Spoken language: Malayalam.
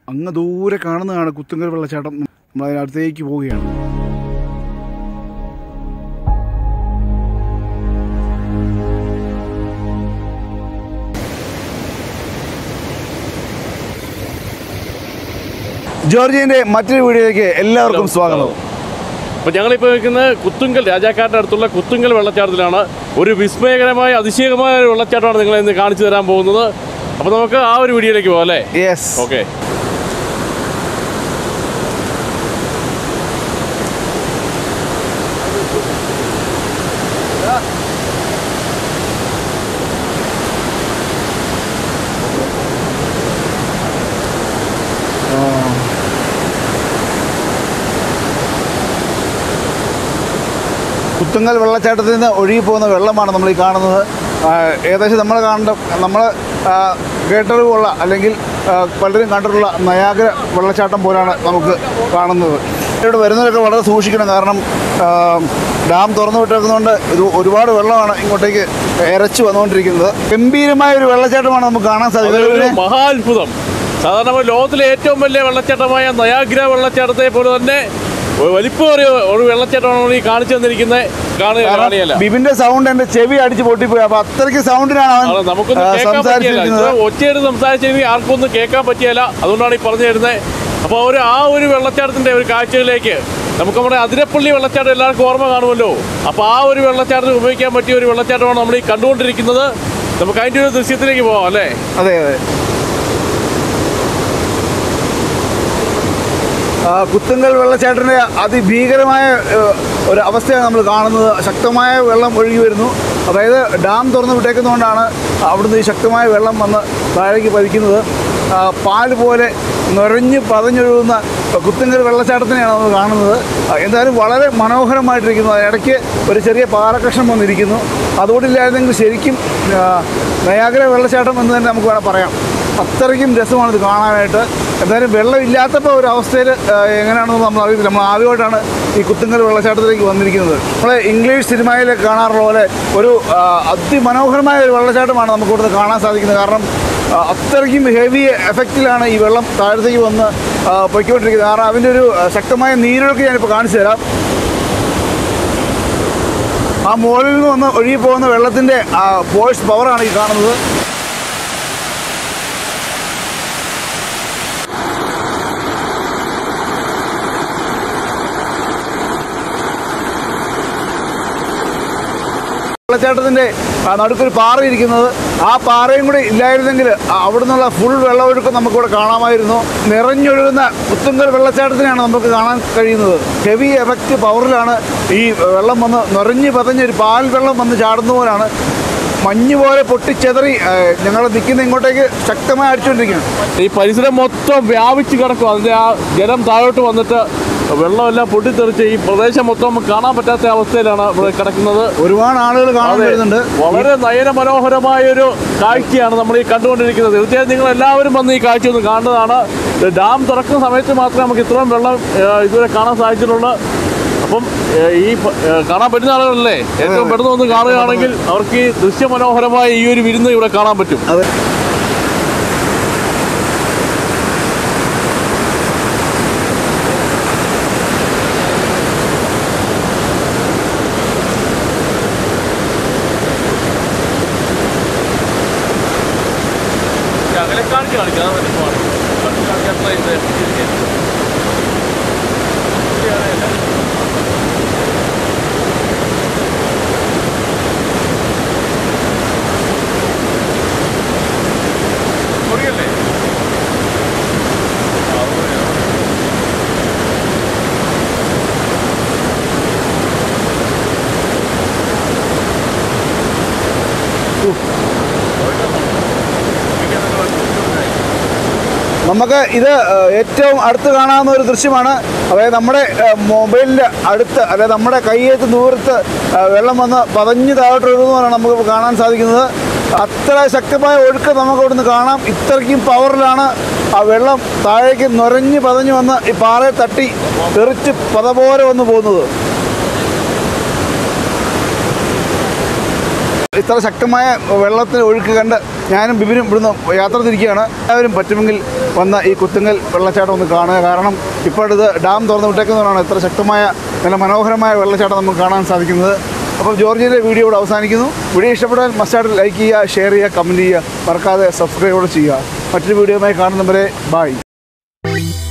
അങ്ങ് ദൂരെ കാണുന്നതാണ് കുത്തുങ്കൽ വെള്ളച്ചാട്ടം നമ്മൾ അതിനടുത്തേക്ക് പോവുകയാണ് ജോർജിയന്റെ മറ്റൊരു വീഡിയോയിലേക്ക് എല്ലാവർക്കും സ്വാഗതം അപ്പോൾ ഞങ്ങളിപ്പോൾ നിൽക്കുന്നത് കുത്തുങ്കൽ രാജാക്കാരുടെ അടുത്തുള്ള കുത്തുങ്കൽ വെള്ളച്ചാട്ടത്തിലാണ് ഒരു വിസ്മയകരമായ അതിശയകരമായ ഒരു വെള്ളച്ചാട്ടമാണ് നിങ്ങളെ ഇന്ന് കാണിച്ചു തരാൻ പോകുന്നത് അപ്പോൾ നമുക്ക് ആ ഒരു വീഡിയോയിലേക്ക് പോകാം അല്ലേ യെസ് ഓക്കെ കുത്തുങ്കൽ വെള്ളച്ചാട്ടത്തിൽ നിന്ന് ഒഴുകി പോകുന്ന വെള്ളമാണ് നമ്മൾ ഈ കാണുന്നത് ആ, ഏകദേശം നമ്മൾ കാണേണ്ട നമ്മൾ കേട്ടറിവുള്ള അല്ലെങ്കിൽ ആ, പലരും കണ്ടിട്ടുള്ള നയാഗ്ര വെള്ളച്ചാട്ടം പോലാണ് നമുക്ക് കാണുന്നത് ഇവിടെ വരുന്നവരൊക്കെ വളരെ സൂക്ഷിക്കണം കാരണം ആ, ഡാം തുറന്നു വിട്ടേക്കുന്നതുകൊണ്ട് ഇത് ഒരുപാട് വെള്ളമാണ് ഇങ്ങോട്ടേക്ക് ഇരച്ചു വന്നുകൊണ്ടിരിക്കുന്നത് ഗംഭീരമായ ഒരു വെള്ളച്ചാട്ടമാണ് നമുക്ക് കാണാൻ അതൊരു സാധിക്കുന്നത് മഹാത്ഭുതം സാധാരണ നമ്മൾ ലോകത്തിലെ ഏറ്റവും വലിയ വെള്ളച്ചാട്ടമായ നയാഗ്ര വെള്ളച്ചാട്ടത്തെ പോലെ തന്നെ ഒരു വലിപ്പമേറിയ ഒരു വെള്ളച്ചാട്ടമാണ് നമ്മൾ ഈ കാണിച്ചു തന്നിരിക്കുന്നത് കാണുക കാണിയല്ല ബിബിന്റെ സൗണ്ട് എന്റെ ചെവി അടിച്ച് പൊട്ടിപ്പോയി അപ്പൊ അത്രയ്ക്ക് സൗണ്ടിനാണ് അവൻ അത് നമുക്കൊന്നും ആ, കേൾക്കാൻ പറ്റിയല്ല സംസാരിച്ചിരിക്കുന്നത് ഒറ്റയായിട്ട് സംസാരിച്ചെങ്കിൽ ആർക്കും ഒന്നും കേൾക്കാൻ പറ്റിയല്ല അതുകൊണ്ടാണ് ഈ പറഞ്ഞു തരുന്നത് അപ്പോൾ ഒരു ആ ഒരു വെള്ളച്ചാട്ടത്തിന്റെ ഒരു കാഴ്ചകളിലേക്ക് നമുക്ക് നമ്മുടെ അതിരപ്പള്ളി വെള്ളച്ചാട്ടം എല്ലാവർക്കും ഓർമ്മ കാണുമല്ലോ അപ്പോൾ ആ ഒരു വെള്ളച്ചാട്ടത്തിന് ഉപയോഗിക്കാൻ പറ്റിയ ഒരു വെള്ളച്ചാട്ടമാണ് നമ്മൾ ഈ കണ്ടുകൊണ്ടിരിക്കുന്നത് നമുക്ക് അതിൻ്റെ ഒരു ദൃശ്യത്തിലേക്ക് പോവാം അല്ലേ അതെ അതെ ആ, കുത്തുങ്കൽ വെള്ളച്ചാട്ടത്തിന്റെ അതിഭീകരമായ ഏഹ്, ഒരു അവസ്ഥയാണ് നമ്മൾ കാണുന്നത് ശക്തമായ വെള്ളം ഒഴുകി വരുന്നു അതായത് ഡാം തുറന്നു വിട്ടേക്കുന്നതുകൊണ്ടാണ് അവിടുന്ന് ഈ ശക്തമായ വെള്ളം വന്ന് താഴേക്ക് പതിക്കുന്നത് ആ, പാല് പോലെ നിറഞ്ഞ് പതഞ്ഞൊഴുകുന്ന കുത്തുങ്കൽ വെള്ളച്ചാട്ടത്തിനെയാണ് നമ്മൾ കാണുന്നത് ആ, എന്തായാലും വളരെ മനോഹരമായിട്ടിരിക്കുന്നു ഇടയ്ക്ക് ഒരു ചെറിയ പാറക്കഷ്ണം വന്നിരിക്കുന്നു അതുകൊണ്ടില്ലായിരുന്നെങ്കിൽ ശരിക്കും ആ, നയാഗ്ര വെള്ളച്ചാട്ടം എന്ന് തന്നെ നമുക്ക് വേണം പറയാം അത്രയ്ക്കും രസമാണ് ഇത് കാണാനായിട്ട് എന്തായാലും വെള്ളമില്ലാത്തപ്പോൾ ഒരു അവസ്ഥയിൽ എങ്ങനെയാണെന്ന് നമ്മൾ അറിയത്തില്ല നമ്മൾ ആദ്യമായിട്ടാണ് ഈ കുത്തുങ്കൽ വെള്ളച്ചാട്ടത്തിലേക്ക് വന്നിരിക്കുന്നത് നമ്മൾ ഇംഗ്ലീഷ് സിനിമയിൽ കാണാറുള്ള പോലെ ഒരു ആ, അതിമനോഹരമായ ഒരു വെള്ളച്ചാട്ടമാണ് നമുക്ക് ഇവിടുന്ന് കാണാൻ സാധിക്കുന്നത് കാരണം ആ, അത്രയ്ക്കും ഹെവി എഫക്റ്റിലാണ് ഈ വെള്ളം താഴത്തേക്ക് വന്ന് ആ, പൊയ്ക്കൊണ്ടിരിക്കുന്നത് കാരണം അതിൻ്റെ ഒരു ആ, ശക്തമായ നീരൊഴുക്ക് ഞാനിപ്പോൾ കാണിച്ചു തരാം ആ മുകളിൽ നിന്ന് വന്ന് ഒഴുകി പോകുന്ന വെള്ളത്തിൻ്റെ ഫോഴ്സ് പവറാണ് ഈ കാണുന്നത് വെള്ളച്ചാട്ടത്തിന്റെ ആ, നടുക്കൊരു പാറ ഇരിക്കുന്നത് ആ പാറയും കൂടി ഇല്ലായിരുന്നെങ്കിൽ ആ, അവിടെ നിന്നുള്ള ഫുൾ വെള്ളമൊഴുക്കം നമുക്കിവിടെ കാണാമായിരുന്നു നിറഞ്ഞൊഴുകുന്ന പുത്തുങ്കൽ വെള്ളച്ചാട്ടത്തിനെയാണ് നമുക്ക് കാണാൻ കഴിയുന്നത് ഹെവി എഫക്റ്റ് പവറിലാണ് ഈ വെള്ളം വന്ന് നിറഞ്ഞ് പതഞ്ഞ ഒരു പാൽ വെള്ളം വന്ന് ചാടുന്ന പോലാണ് മഞ്ഞ് പോലെ പൊട്ടിച്ചെതറി ഞങ്ങൾ നിൽക്കുന്ന ഇങ്ങോട്ടേക്ക് ശക്തമായി അടിച്ചുകൊണ്ടിരിക്കുകയാണ് ഈ പരിസരം മൊത്തം വ്യാപിച്ച് കിടക്കും അതിൻ്റെ ആ ജലം താഴോട്ട് വന്നിട്ട് വെള്ളമെല്ലാം പൊട്ടിത്തെറിച്ച് ഈ പ്രദേശം മൊത്തം നമുക്ക് കാണാൻ പറ്റാത്ത അവസ്ഥയിലാണ് ഇവിടെ കിടക്കുന്നത് ഒരുപാട് ആളുകൾ കാണാൻ അതെ. വരുന്നുണ്ട് വളരെ നയന മനോഹരമായ ഒരു കാഴ്ചയാണ് നമ്മൾ ഈ കണ്ടുകൊണ്ടിരിക്കുന്നത് തീർച്ചയായും നിങ്ങൾ എല്ലാവരും വന്ന് ഈ കാഴ്ച ഒന്ന് കാണുന്നതാണ് ഡാം തുറക്കുന്ന സമയത്ത് മാത്രമേ നമുക്ക് ഇത്രയും വെള്ളം ഏഹ്, ഇതുവരെ കാണാൻ സാധിച്ചിട്ടുള്ളൂ അപ്പം ഏഹ്, ഈ പ- ഏഹ്, കാണാൻ പറ്റുന്ന ആളുകളല്ലേ ഏറ്റവും പെട്ടെന്ന് ഒന്ന് കാണുകയാണെങ്കിൽ അവർക്ക് ഈ ദൃശ്യമനോഹരമായ ഈ ഒരു വിരുന്ന് ഇവിടെ കാണാൻ പറ്റും അതെ അങ്ങനെ കാണിച്ച് കാണിക്കാം അതാണ് എൻ്റെ പാട്. കാണിച്ച് കാണിക്കാം. അത്ര ഇത് ഇരിക്കുകയാണ്. ശരിയാണ്. മുറിയല്ലേ? ആ, മുറിയാണ്. നമുക്ക് ഇത് ഏഹ്, ഏറ്റവും അടുത്ത് കാണാവുന്ന ഒരു ദൃശ്യമാണ് അതായത് നമ്മുടെ ഏഹ്, മൊബൈലിൻ്റെ അടുത്ത് അതായത് നമ്മുടെ കയ്യേറ്റ് ദൂരത്ത് ഏഹ്, വെള്ളം വന്ന് പതഞ്ഞ് താഴോട്ട് ഒഴുകുന്നതാണ് നമുക്ക് കാണാൻ സാധിക്കുന്നത് അത്ര ശക്തമായ ഒഴുക്ക് നമുക്ക് ഇവിടുന്ന് കാണാം ഇത്രയ്ക്കും പവറിലാണ് ആ വെള്ളം താഴേക്ക് നുരഞ്ഞ് പതഞ്ഞ് വന്ന് ഈ പാറയെ തട്ടി തെറിച്ച് പത പോലെ വന്ന് പോകുന്നത് ഇത്ര ശക്തമായ വെള്ളത്തിന് ഒഴുക്ക് കണ്ട് ഞാനും ബിബിനും ഇവിടുന്ന് യാത്ര തിരിക്കുകയാണ് എല്ലാവരും പറ്റുമെങ്കിൽ വന്ന ഈ കുത്തുങ്ങൽ വെള്ളച്ചാട്ടം ഒന്ന് കാണുക കാരണം ഇപ്പോഴത് ഡാം തുറന്ന് വിട്ടേക്കുന്നതുകൊണ്ടാണ് ഇത്ര ശക്തമായ നല്ല മനോഹരമായ വെള്ളച്ചാട്ടം നമുക്ക് കാണാൻ സാധിക്കുന്നത് അപ്പോൾ ജോർജിയയുടെ വീഡിയോ ഇവിടെ അവസാനിക്കുന്നു വീഡിയോ ഇഷ്ടപ്പെട്ടാൽ മസ്റ്റായിട്ട് ലൈക്ക് ചെയ്യുക ഷെയർ ചെയ്യുക കമൻറ്റ് ചെയ്യുക മറക്കാതെ സബ്സ്ക്രൈബ് കൂടെ ചെയ്യുക മറ്റൊരു വീഡിയോയുമായി കാണുന്നവരെ ബൈ